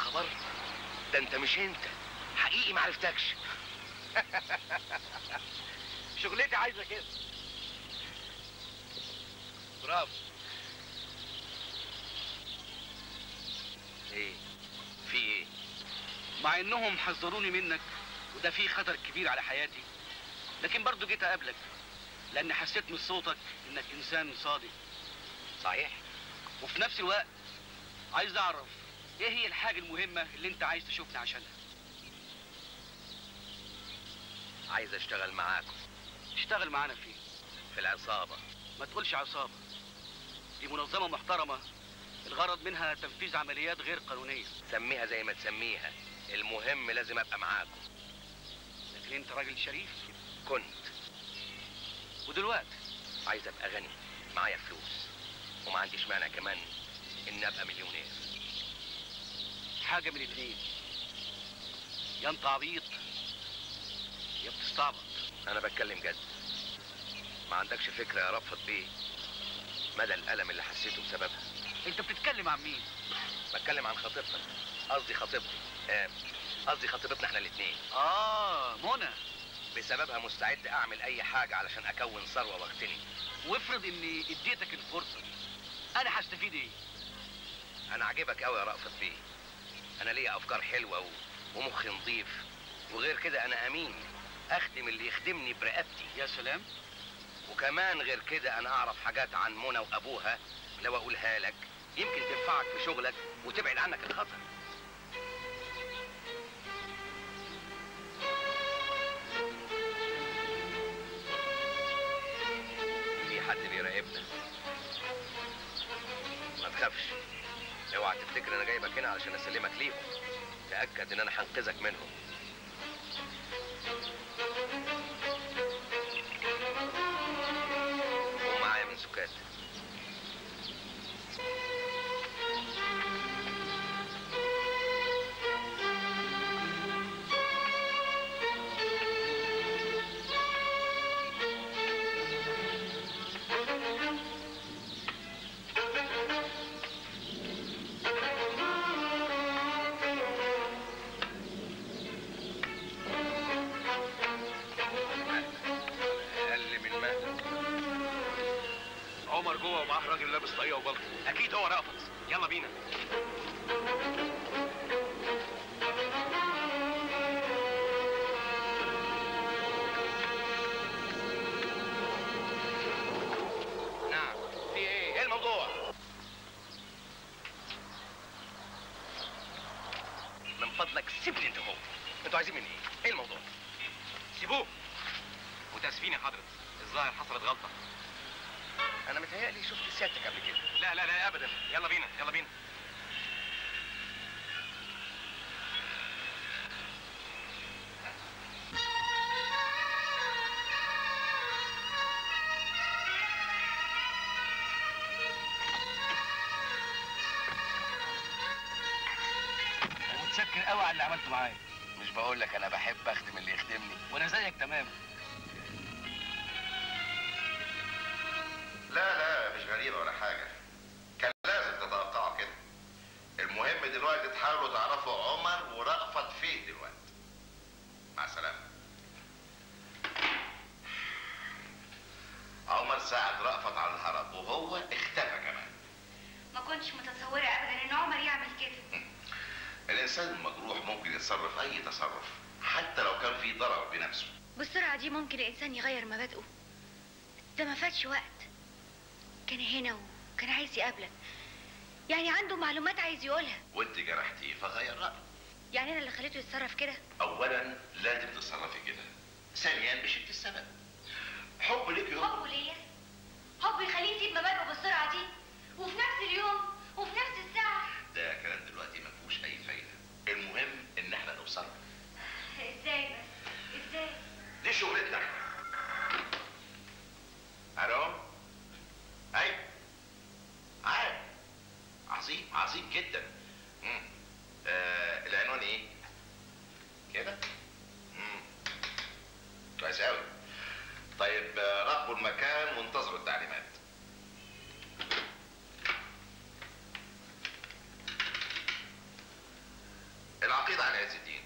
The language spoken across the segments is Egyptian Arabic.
خبر ده انت مش انت حقيقي ما عرفتكش شغلتي عايزه كده برافو ايه في ايه مع انهم حذروني منك وده فيه خطر كبير على حياتي لكن برضو جيت اقابلك لان حسيت من صوتك انك انسان صادق صحيح وفي نفس الوقت عايز اعرف ايه هي الحاجة المهمة اللي انت عايز تشوفني عشانها عايز اشتغل معاكم تشتغل معانا فيه في العصابه ما تقولش عصابة دي منظمة محترمة الغرض منها تنفيذ عمليات غير قانونية سميها زي ما تسميها المهم لازم ابقى معاكم لكن انت راجل شريف كنت ودلوقتي عايز ابقى غني معايا فلوس وما عنديش مانع كمان اني ابقى مليونير حاجة من اتنين يا انت عبيط يا بتستعبط انا بتكلم جد ما عندكش فكره يا رفض بيه مدى الالم اللي حسيته بسببها انت بتتكلم عن مين بتكلم عن خطيبتك قصدي خطيبتي آه، قصدي خطيبتنا احنا الاثنين اه منى بسببها مستعد اعمل اي حاجه علشان اكون ثروه واغتني وافرض اني اديتك الفرصة دي انا هستفيد ايه انا عاجبك قوي يا رأفت بيه انا ليا افكار حلوه و... ومخي نظيف وغير كده انا امين اخدم اللي يخدمني برقبتي يا سلام وكمان غير كده انا اعرف حاجات عن منى وابوها لو اقولها لك يمكن تنفعك في شغلك وتبعد عنك الخطر في حد بيراقبنا ما تخافش اوعى تفتكر انا جايبك هنا علشان اسلمك ليهم تاكد ان انا هنقذك منهم ومعايا من سكات اقل من مهلك عمر جوه ومعاه راجل لابس طاقية وبلطو اكيد هو رأفت يلا بينا نعم في ايه ايه الموضوع من فضلك سيبني انت هو انتوا عايزين مني ايه ايه الموضوع سيبوه متاسفين يا حضرة الظاهر حصلت غلطة انا متهيألي شفت سيادتك قبل كده لا لا لا ابدا يلا بينا يلا بينا متشكر قوي على اللي عملته معايا مش بقول لك انا بحب اخدم اللي يخدمني وانا زيك تمام لا لا مش غريبة ولا حاجة كان لازم تتوقعوا كده المهم دلوقتي تحاولوا تعرفوا عمر ورأفت فين دلوقتي مع السلامة عمر ساعد رأفت على الهرب وهو اختفى كمان ما كنتش متصورة ابدا ان عمر يعمل كده الإنسان المجروح ممكن يتصرف أي تصرف حتى لو كان في ضرر بنفسه بالسرعة دي ممكن الانسان يغير مبادئه ده ما فاتش وقت كان هنا وكان عايز يقابلك يعني عنده معلومات عايز يقولها وانت جرحتيه فغير رأيه يعني انا اللي خليته يتصرف كده أولا لازم تتصرفي كده ثانيا مش انت السبب حب ليك هو حبه ليا حبه يخليه يسيب مبادئه بالسرعة دي وفي نفس اليوم وفي نفس الساعة ده كلام دلوقتي ما فيهوش اي فايده المهم ان احنا نوصل ازاي بس ازاي دي شغلتنا احنا الو اي عاد عظيم عظيم جدا مم. آه العنوان ايه كده مم. كويس قوي طيب آه، راقبوا المكان وانتظروا التعليمات كده على عز الدين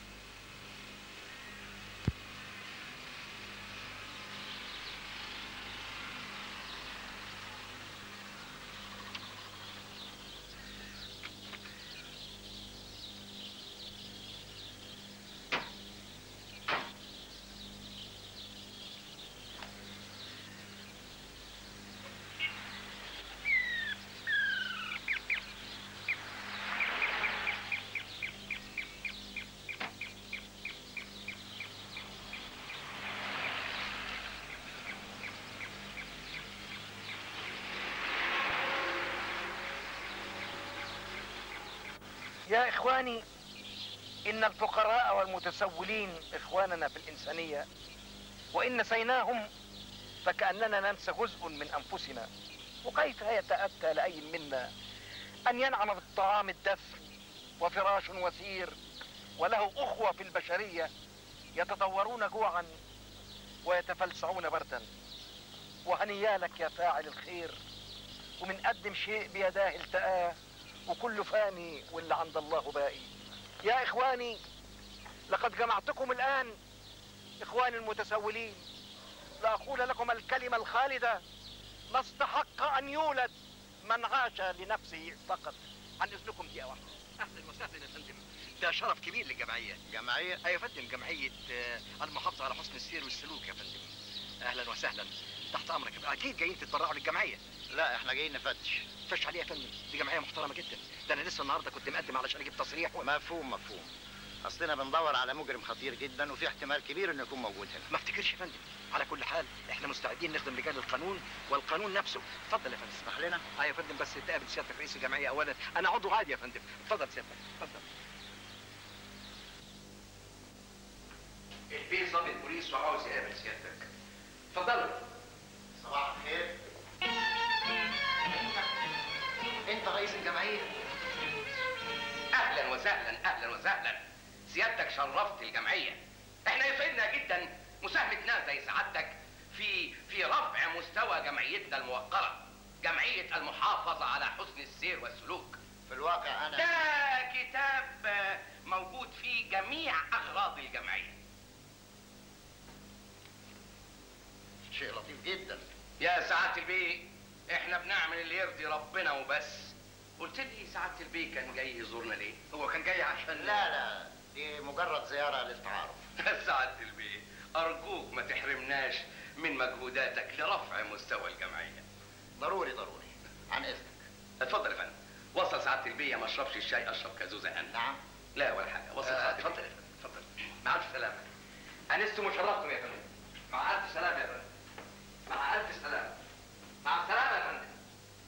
يا إخواني إن الفقراء والمتسولين إخواننا في الإنسانية وإن نسيناهم فكأننا ننسى جزء من أنفسنا وكيف يتأتى لأي منا أن ينعم بالطعام الدسم وفراش وسير وله أخوة في البشرية يتضورون جوعا ويتفلسعون بردا وهنيالك يا فاعل الخير ومن قدم شيء بيداه التآه وكله فاني واللي عند الله باقي يا إخواني لقد جمعتكم الآن إخواني المتسولين لأقول لكم الكلمة الخالدة نستحق أن يولد من عاش لنفسه فقط عن إذنكم دقيقة واحدة اهلا وسهلا يا فندم ده شرف كبير للجمعيه جمعيه ايوه يا فندم جمعيه آه، المحافظه على حسن السير والسلوك يا فندم اهلا وسهلا تحت امرك يا فندم. اكيد جايين تتبرعوا للجمعيه لا احنا جايين نفتش فش عليها يا فندم دي جمعيه محترمه جدا ده انا لسه النهارده كنت مقدم علشان اجيب تصريح و... مفهوم مفهوم اصلنا بندور على مجرم خطير جدا وفي احتمال كبير انه يكون موجود هنا ما افتكرش يا فندم على كل حال احنا مستعدين نخدم رجال القانون والقانون نفسه اتفضل يا فندم اسمح لنا اه يا فندم بس تقابل سيادتك رئيس الجمعيه اولا انا عضو عادي يا فندم اتفضل سيادتك اتفضل البيه ضابط بوليس وعاوز يقابل سيادتك اتفضلوا صباح الخير انت رئيس الجمعيه اهلا وسهلا اهلا وسهلا سيادتك شرفت الجمعيه احنا يسعدنا جدا مساهمه ناس زي سعادتك في في رفع مستوى جمعيتنا الموقره جمعيه المحافظه على حسن السير والسلوك في الواقع ده انا كتاب آه، موجود فيه جميع اغراض الجمعيه شيء لطيف جدا يا سعاده البيه احنا بنعمل اللي يرضي ربنا وبس قلت لي سعاده البيه كان جاي يزورنا ليه هو كان جاي عشان لا لا دي مجرد زياره للتعارف سعادة البيه أرجوك ما تحرمناش من مجهوداتك لرفع مستوى الجمعية ضروري ضروري عن اذنك اتفضل يا فندم وصل سعادة البيه ما اشربش الشاي اشرب كازوزة انا نعم لا ولا حاجة وصل آه، سعادة اتفضل البيه. اتفضل مع ألف سلامة أنستم وشرفتم يا فندم مع ألف سلامة يا فندم مع ألف سلامة مع السلامة يا فندم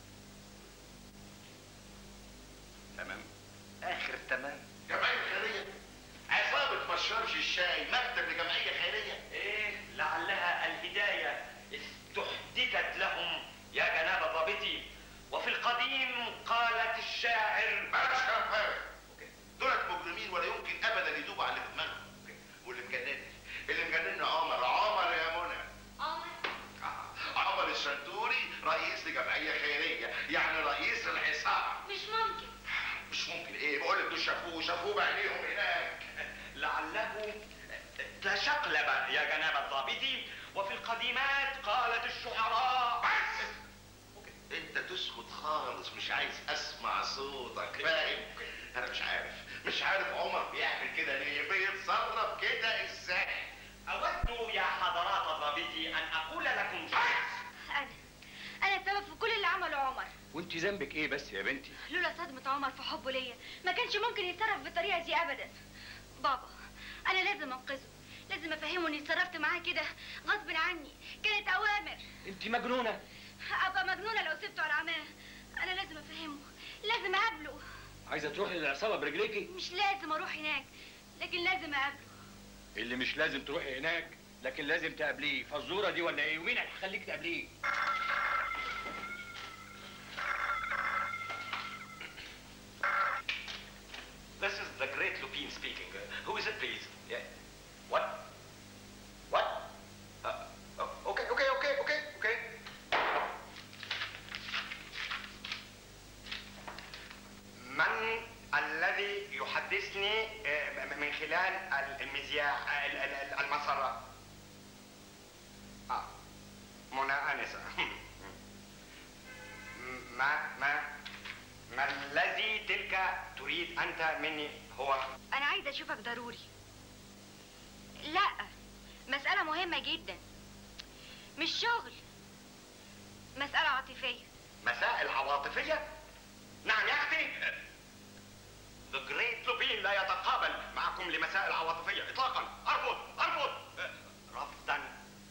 تمام آخر تمام جمعيه خيريه عصابه مشربش الشاي مكتب لجمعيه خيريه إيه لعلها الهداية استحدثت لهم يا جناب ضابطي وفي القديم قالت الشاعر بلاش كلام فارغ دولت مجرمين ولا يمكن ابدا يدوبوا على اللي في دماغهم واللي مجنني اللي مجنني عمر عمر يا منى عمر آه، عمر الشنتوري رئيس لجمعيه خيريه يعني رئيس العصابه مش ممكن مش ممكن ايه بقول لك دول شافوه شافوه بعينيهم هناك لعله تشقلب يا جناب الضابطي وفي القديمات قالت الشعراء بس انت تسكت خالص مش عايز اسمع صوتك فاهم انا مش عارف مش عارف عمر بيعمل كده ليه بيتصرف كده ازاي أود يا حضرات الضابطي أن أقول لكم انا انا السبب في كل اللي عمله عمر وانت ذنبك ايه بس يا بنتي لولا صدمة عمر في حبه ليا ما كانش ممكن يتصرف بالطريقة دي ابدا بابا انا لازم انقذه لازم افهمه اني اتصرفت معاه كده غصب عني كانت اوامر انت مجنونه ابقى مجنونة لو سبته على عماه انا لازم افهمه لازم اقابله عايزه تروحي للعصابه برجليكي مش لازم اروح هناك لكن لازم اقابله اللي مش لازم تروحي هناك لكن لازم تقابليه فالزوره دي ولا ايه ومين هيخليك تقابليه This is the great Lupin speaking. Who is it, please? Yeah. What? What? Uh, oh, okay, okay, okay, okay, okay. من الذي يحدثني آه، من خلال المذياع آه، ال- ال- ال- المسرة آه منى آنسة ما ما ما الذي تلك تريد أنت مني هو انا عايزه اشوفك ضروري لا مساله مهمه جدا مش شغل مساله عاطفيه مسائل عواطفية نعم يا أختي The Great لوبين لا يتقابل معكم لمسائل عواطفية إطلاقا أرفض أرفض آه، رفضا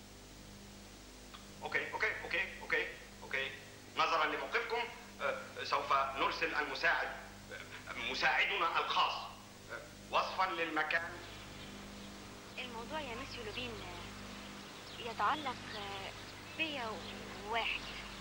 أوكي أوكي أوكي أوكي أوكي نظرا لموقفكم آه، سوف نرسل المساعد آه، مساعدنا الخاص آه، وصفا للمكان الموضوع يا مسيو لوبين يتعلق بيا وواحد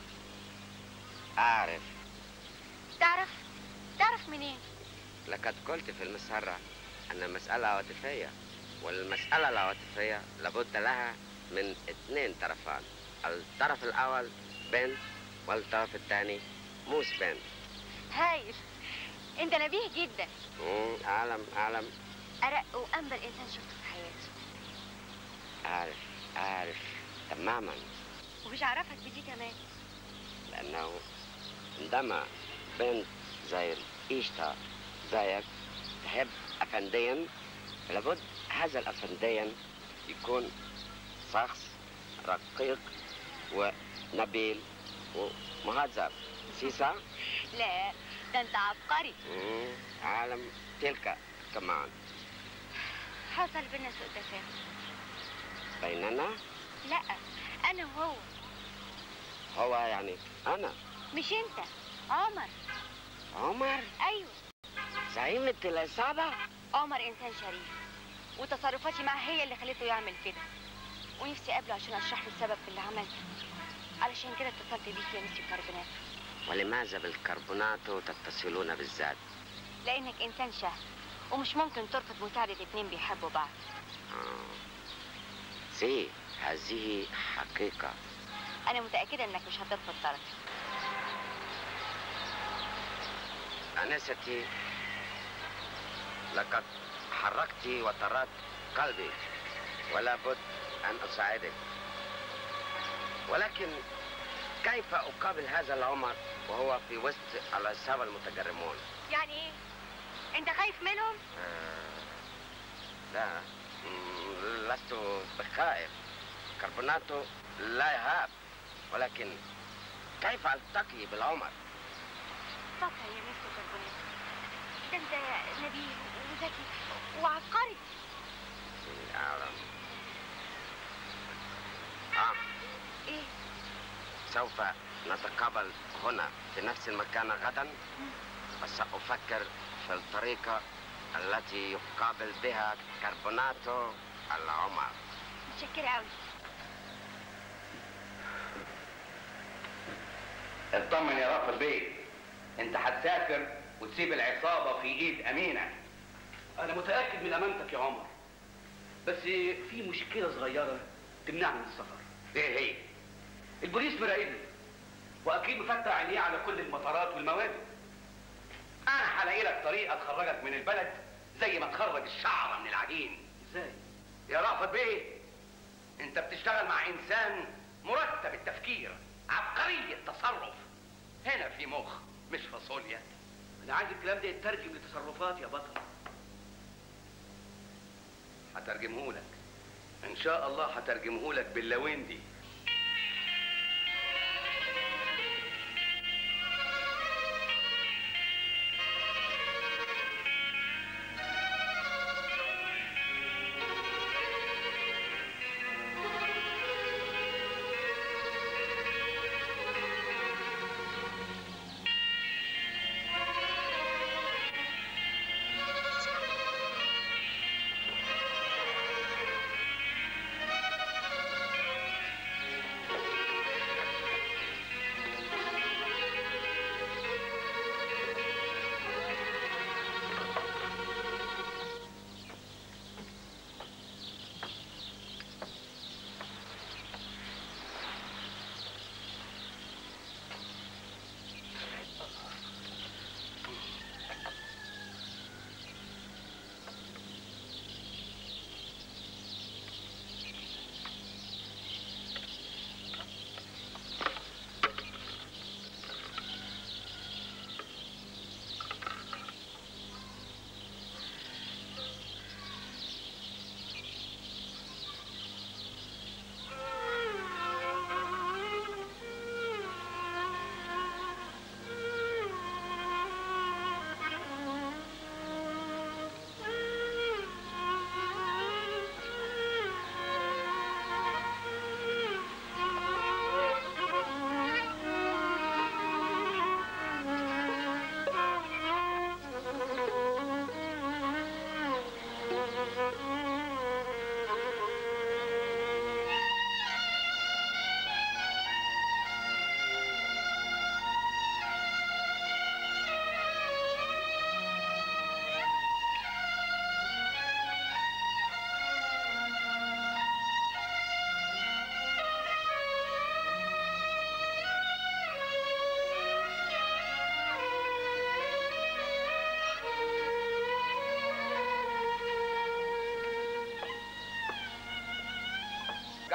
أعرف تعرف تعرف منين لقد قلت في المسرة أن المسألة عاطفية والمسألة العاطفية لابد لها من اثنين طرفان الطرف الأول بنت والطرف الثاني موس بنت هايل انت نبيه جدا مم، أعلم أعلم ارق وانبل انسان شفته في حياتي أعرف أعرف تماما ومش عرفك بدي كمان لأنه عندما بنت زي إيشتا زيك تحب أفنديا لابد هذا الأفنديا يكون شخص رقيق ونبيل ومهذب سيسا لا ده انت عبقري مم، عالم تلك كمان حصل بينا سوء تفاهم بيننا لا انا وهو هو يعني أنا مش انت عمر عمر ايوه زعيمة العصابة عمر انسان شريف وتصرفاتي معاه هي اللي خليته يعمل كده ونفسي اقابله عشان اشرح له السبب في اللي عملته علشان كده اتصلت بيك يا مسيو كاربونات ولماذا بالكربوناتو تتصلون بالذات لانك انسان شهم ومش ممكن ترفض مساعدة اتنين بيحبوا بعض آه. سي هذه حقيقة انا متأكدة انك مش هترفض طلبي أنستي لقد حركت وطرت قلبي ولا بد أن أساعدك ولكن كيف أقابل هذا العمر وهو في وسط العصابة المتجرمون يعني ايه انت خايف منهم آه، لا مم، لست بخائف كربوناتو لا يهاب ولكن كيف ألتقي بالعمر فكر يا مستر كاربونات ده انت نبيه وذكي وعبقري أعلم آه ايه سوف نتقابل هنا في نفس المكان غدا وسأفكر في الطريقة التي يقابل بها كربوناتو العمر متشكرة قوي اطمن يا رافض بيه انت هتسافر وتسيب العصابه في ايد امينه انا متاكد من امانتك يا عمر بس في مشكله صغيره تمنعني من السفر ايه هي البوليس مراقبني واكيد مفتح عينيه على كل المطارات والمواد انا هلاقي لك طريقه تخرجك من البلد زي ما تخرج الشعره من العجين ازاي يا رافض بيه انت بتشتغل مع انسان مرتب التفكير عبقري التصرف هنا في مخ مش فاصوليا انا عايز الكلام ده يترجم لتصرفات يا بطل هترجمهولك ان شاء الله هترجمهولك باللويندي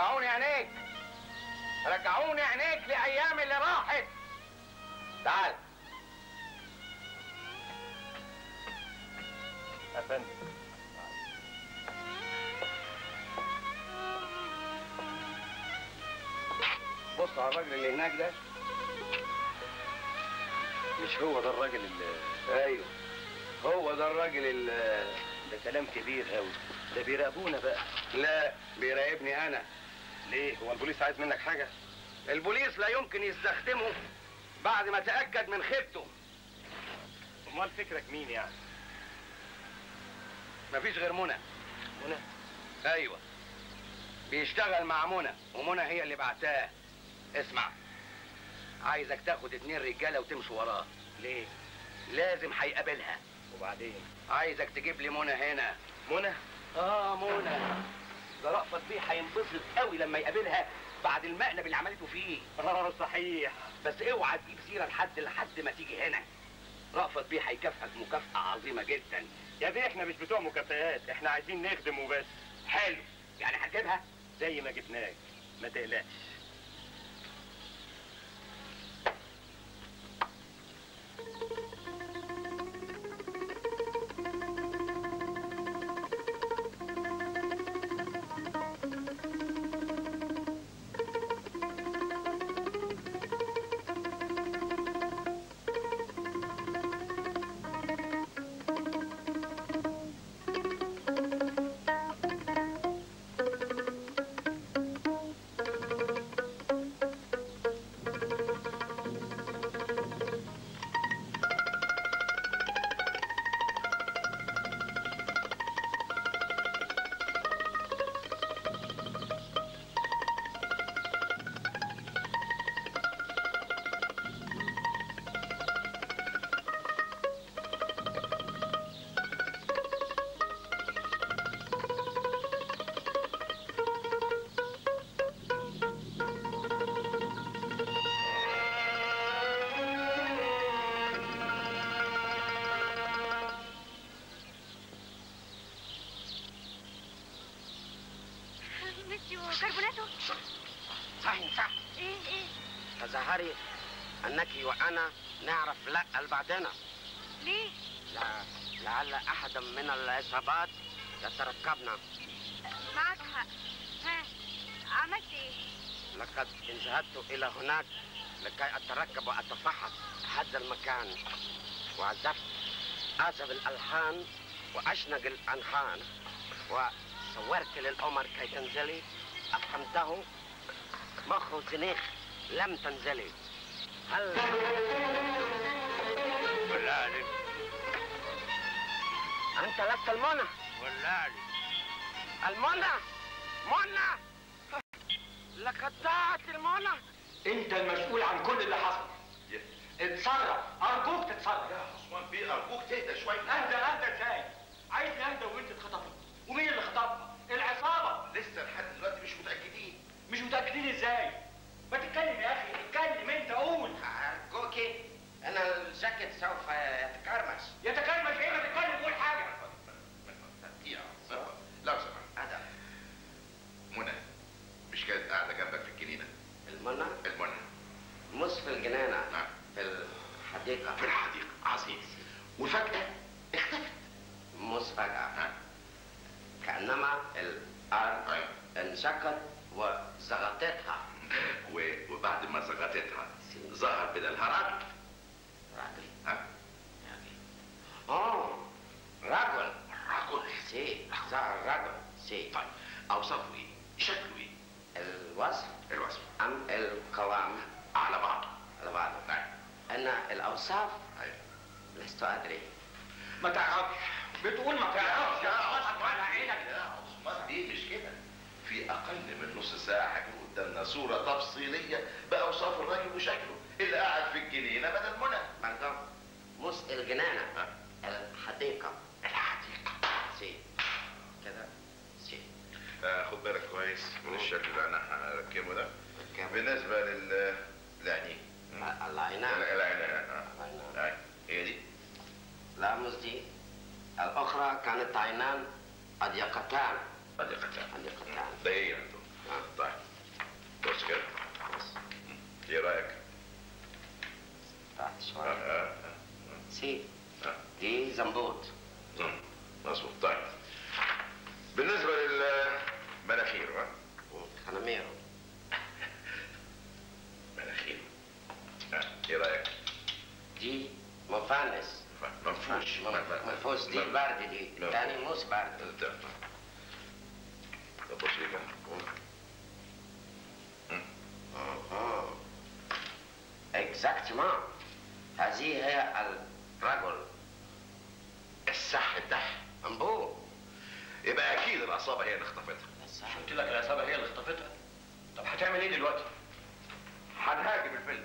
رجعوني عينيك رجعوني عينيك لايام اللي راحت تعال يا فندم بص على الراجل اللي هناك ده مش هو ده الراجل اللي ايوه هو ده الراجل اللي ده كلام كبير قوي ده بيراقبونا بقى لا بيراقبني انا ليه هو البوليس عايز منك حاجه البوليس لا يمكن يستخدمه بعد ما تاكد من خيبته امال فكرك مين يعني مفيش غير منى منى ايوه بيشتغل مع منى ومنى هي اللي بعتاه اسمع عايزك تاخد اتنين رجاله وتمشي وراه ليه لازم هيقابلها وبعدين عايزك تجيب لي منى هنا منى اه منى ده رأفت بيه هينبسط قوي لما يقابلها بعد المقلب اللي عملته فيه اه صحيح بس اوعى تجيب سيره لحد لحد ما تيجي هنا رأفت بيه هيكافئك مكافأة عظيمة جدا يا دي احنا مش بتوع مكافآت احنا عايزين نخدم وبس حلو يعني هتجيبها زي ما جبناك ما تقلقش مسيو كربوناتو صحيح صح ايه ايه تظاهري انك وانا نعرف لا بعدنا ليه لا لعل احد من العصابات يترقبنا معك حق ها عملت ايه لقد انذهبت الى هناك لكي اترقب واتفحص هذا المكان وعزفت اعزف الالحان واشنق الانحان وصورت للقمر كي تنزلي افهمته مخ زنيخ لم تنزلي هل ولالي انت لست المنى ولالي المنى منى لقد ضاعت المنى انت المسؤول عن كل اللي حصل اتصرف ارجوك تتصرف يا عثمان بيه ارجوك تهدى شويه اهدى اهدى ازاي عايز اهدى وانت اتخطفت ومين اللي خطفها العصابه لسه لحد دلوقتي مش متاكدين مش متاكدين ازاي ما تتكلم يا اخي اتكلم انت قول ارجوكي ان الجاكيت سوف يتكرمش يتكلم ايه ما تتكلم قول حاجه يا عثمان لو سمحت هذا منى مش كانت قاعده جنبك في الجنينه المنى المنى مش في الجنينة نعم في الحديقة في الحديقه عظيم وفجاه اختفت مش فجأة نعم كأنما الأرض أيوة. انشقت وزغطتها و- وبعد ما زغطتها ظهر بدلها راجل راجل ها اه رجل رجل سي ظهر رجل سي طيب اوصافه ايه شكله ايه الوصف الوصف أم القوام على بعضه على بعضه نعم أن الأوصاف أيوة. لست أدري ما تعرفش بتقول ما تعرفش يا عصمت على عينك يا عثمان دي مش كده في اقل من نص ساعه هيكون قدامنا صوره تفصيليه باوصاف الراجل وشكله اللي قاعد في الجنينه بدل منى باردون مش الجنينة ها؟ الحديقة الحديقه سي كده سي آه خد بالك كويس من الشكل اللي انا هركبه ده كم؟ بالنسبه لل للعينين العينان العينين آه. العينان. آه. هي دي لا مش دي الأخرى كانت عينان أضيقتان صديقتان أضيقتان ده ايه يا دكتور؟ طيب بص كده ايه رايك؟ بعد آه، شوية آه، سي آه. دي زنبوط مم، مظبوط طيب بالنسبه للمناخير ها خناميرو مناخير ها ايه رايك؟ دي مفانس منفوش منفوس دي برد دي لا. تاني موس برد طب بص لي كده اكزاكتومون هذه هي الرجل الصح ده انبو يبقى اكيد العصابه هي اللي اخطفتها قلت لك العصابه هي اللي خطفتها طب هتعمل ايه دلوقتي؟ هنهاجم الفيلا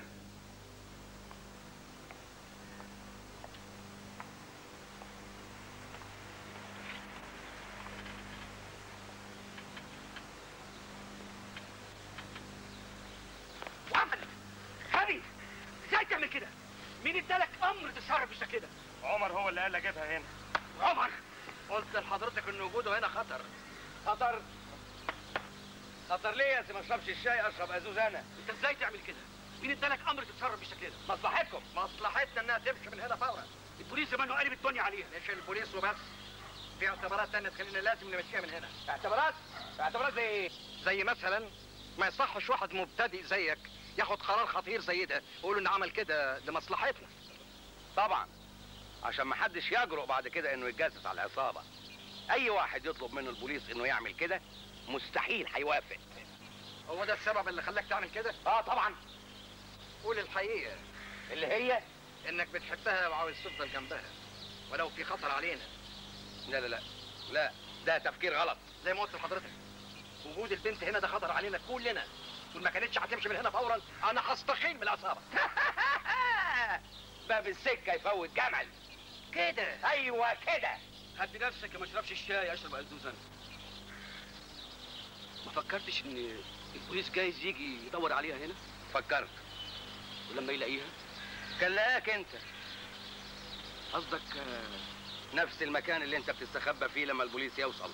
وعمل غبي ازاي تعمل كده؟ مين ادالك امر تتصرف بالشكل ده؟ عمر هو اللي قال لي اجيبها هنا عمر قلت لحضرتك ان وجوده هنا خطر خطر خطر ليه يا سي ما اشربش الشاي اشرب ازوز انا انت ازاي تعمل كده؟ مين ادالك امر تتصرف بالشكل ده؟ مصلحتكم مصلحتنا انها تمشي من هنا فورا البوليس زمانه قلب الدنيا عليها مش البوليس وبس في اعتبارات تانية تخلينا لازم نمشيها من هنا اعتبارات اعتبارات زي ايه زي مثلا ما يصحش واحد مبتدئ زيك ياخد قرار خطير زي ده ويقول انه عمل كده لمصلحتنا طبعا عشان ما حدش يجرؤ بعد كده انه يتجسس على العصابه اي واحد يطلب منه البوليس انه يعمل كده مستحيل هيوافق هو ده السبب اللي خلاك تعمل كده؟ اه طبعا قول الحقيقه اللي هي انك بتحبها وعاوز تفضل جنبها ولو في خطر علينا لا لا لا لا ده تفكير غلط زي ما قلت لحضرتك وجود البنت هنا ده خطر علينا كلنا وما كانتش هتمشي من هنا فورا انا هستقيل من العصابه باب السكه يفوت جمل كده ايوه كده هدي نفسك ما اشربش الشاي اشرب ازوز انا ما فكرتش ان البوليس جايز يجي يدور عليها هنا فكرت ولما يلاقيها كان لقاك انت قصدك آه، نفس المكان اللي انت بتستخبى فيه لما البوليس يوصل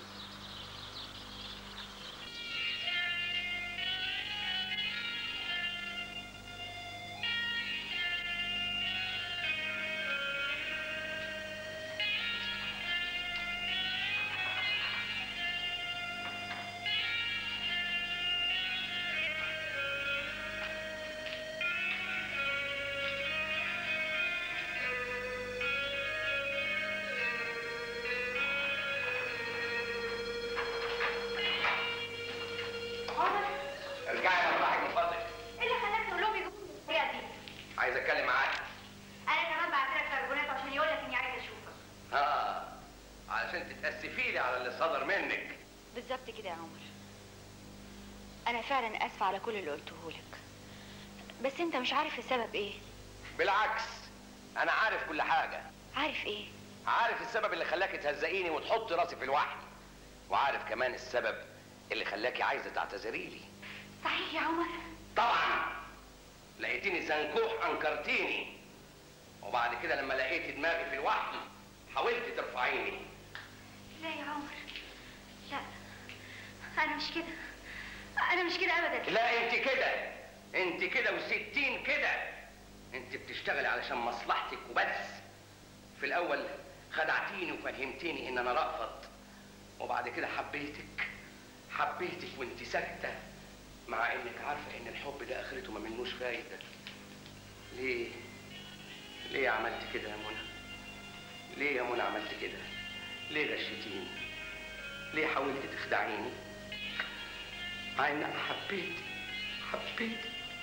عمر ارجعي يا مصلحك من فضلك ايه اللي خلاك تقول لهم يجيبوا بالطريقه دي؟ عايز اتكلم معاك انا كمان بعت لك تليفونات عشان يقول لك اني عايزه اشوفك اه علشان تتاسفي لي على اللي صدر منك بالظبط كده يا عمر انا فعلا اسفه على كل اللي قلته لك بس انت مش عارف السبب ايه بالعكس انا عارف كل حاجه عارف ايه عارف السبب اللي خلاكي تهزقيني وتحطي راسي في الوحل وعارف كمان السبب اللي خلاكي عايزه تعتذري لي صحيح يا عمر طبعا لقيتيني زنكوح انكرتيني وبعد كده لما لقيت دماغي في الوحل حاولت ترفعيني لا يا عمر لا انا مش كده انا مش كده ابدا لا انت كده انت كده وستين كده انت بتشتغلي علشان مصلحتك وبس في الاول خدعتيني وفهمتيني ان انا رأفت وبعد كده حبيتك حبيتك وانت ساكته مع انك عارفه ان الحب ده اخرته ما منوش فايده ليه ليه عملت كده يا منى ليه يا منى عملت كده ليه غشتيني ليه حاولت تخدعيني مع ان انا حبيت حبيت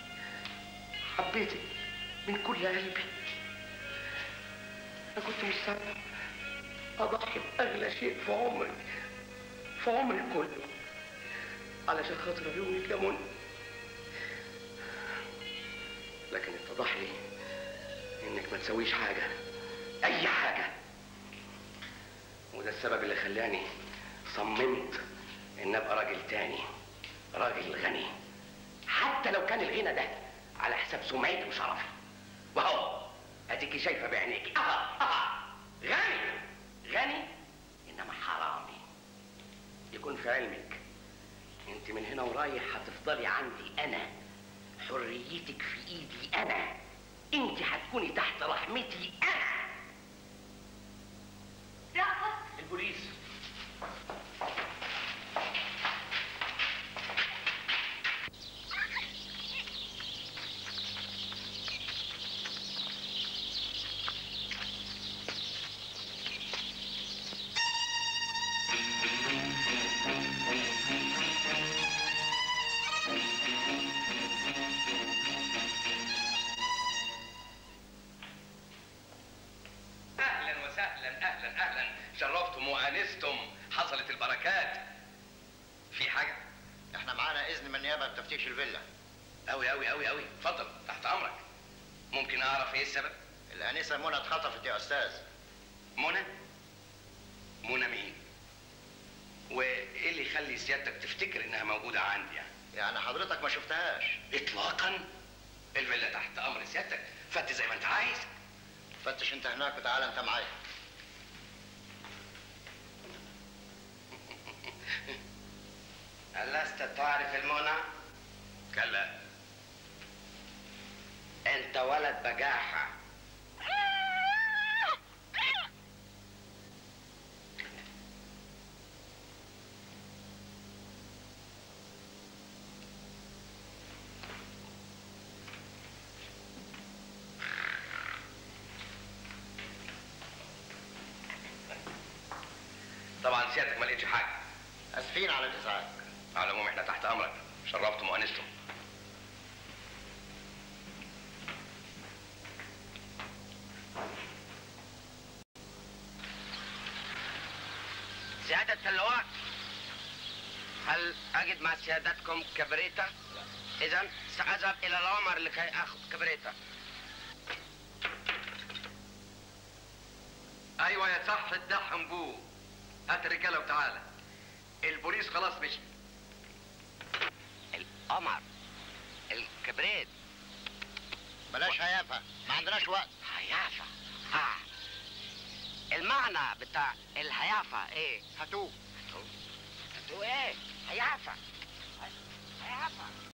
حبيتك من كل قلبي انا كنت مستعد اضحي باغلى شيء في عمري في عمري كله علشان خاطر عيونك يا منى لكن اتضح لي انك ما تسويش حاجه اي حاجه وده السبب اللي خلاني صممت ان ابقى راجل تاني راجل غني حتى لو كان الغنى ده على حساب سمعتي وشرفي وهو اديكي شايفه بعينيكي اه اه غني غني انما حرامي يكون في علمك انت انت من هنا ورايح هتفضلي عندي انا حريتك في ايدي انا انت هتكوني تحت رحمتي انا رأفت البوليس اهلا وسهلا اهلا اهلا شرفتم وانستم حصلت البركات في حاجه احنا معانا اذن من النيابه بتفتيش الفيلا قوي قوي قوي قوي اتفضل تحت امرك ممكن اعرف ايه السبب الانسه منى اتخطفت يا استاذ منى منى مين وايه اللي يخلي سيادتك تفتكر انها موجوده عندي يعني يعني حضرتك ما شفتهاش اطلاقا الفيلا تحت امر سيادتك فت زي ما انت عايز فتش انت هناك وتعالى انت معايا ألست تعرف المنى؟ كلا أنت ولد بجاحة طبعا سيادتك ما لقيتش حاجه اسفين على الازعاج على العموم احنا تحت امرك شرفتم وانستم سيادة اللواء هل أجد مع سيادتكم كبريتا؟ إذا سأذهب إلى العمر لكي آخذ كبريتا ايوه يا صح ده حنبوه هات الرجاله وتعالى البوليس خلاص مشي القمر الكبريت بلاش هيافه ما عندناش وقت هيافة ها المعنى بتاع الهيافة ايه؟ هاتوه هتقول ايه؟ هيافة هيافة